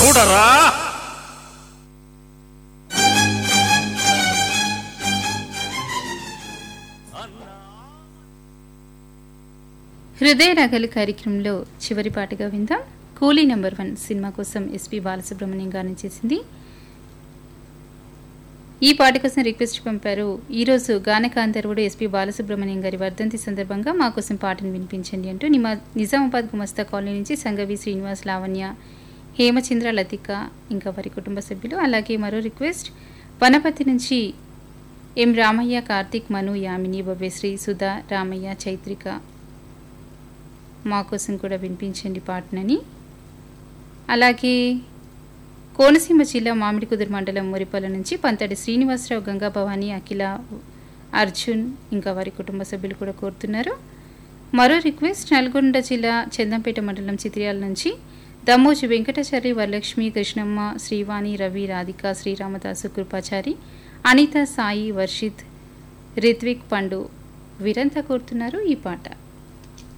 చూడరా హృదయ రాగలి కార్యక్రమంలో చివరి పాటగా విందాం కూలీ నెంబర్ వన్ సినిమా కోసం ఎస్పి బాలసుబ్రహ్మణ్యం గానం చేసింది ఈ పాట కోసం రిక్వెస్ట్ పంపారు ఈరోజు గానకాంతర్వుడు ఎస్పి బాలసుబ్రహ్మణ్యం గారి వర్ధంతి సందర్భంగా మా కోసం పాటను వినిపించండి అంటూ నిమా నిజామాబాద్ గుమస్తా కాలనీ నుంచి సంగవి శ్రీనివాస్ లావణ్య హేమచంద్ర లతిక ఇంకా వారి కుటుంబ సభ్యులు అలాగే మరో రిక్వెస్ట్ వనపతి నుంచి ఎం రామయ్య కార్తీక్ మను యామిని బొబ్బేశ్రీ సుధా రామయ్య చైత్రిక మా కోసం కూడా వినిపించండి పాటనని అలాగే కోనసీమ జిల్లా మామిడికుదురు మండలం మురిపల్ల నుంచి పంతడి శ్రీనివాసరావు గంగా భవాని అఖిల అర్జున్ ఇంకా వారి కుటుంబ సభ్యులు కూడా కోరుతున్నారు మరో రిక్వెస్ట్ నల్గొండ జిల్లా చందంపేట మండలం చిత్రియాల నుంచి దమ్మోజు వెంకటాచారి వరలక్ష్మి కృష్ణమ్మ శ్రీవాణి రవి రాధిక శ్రీరామదాసు కృపాచారి అనిత సాయి వర్షిత్ రిత్విక్ పండు వీరంతా కోరుతున్నారు ఈ పాట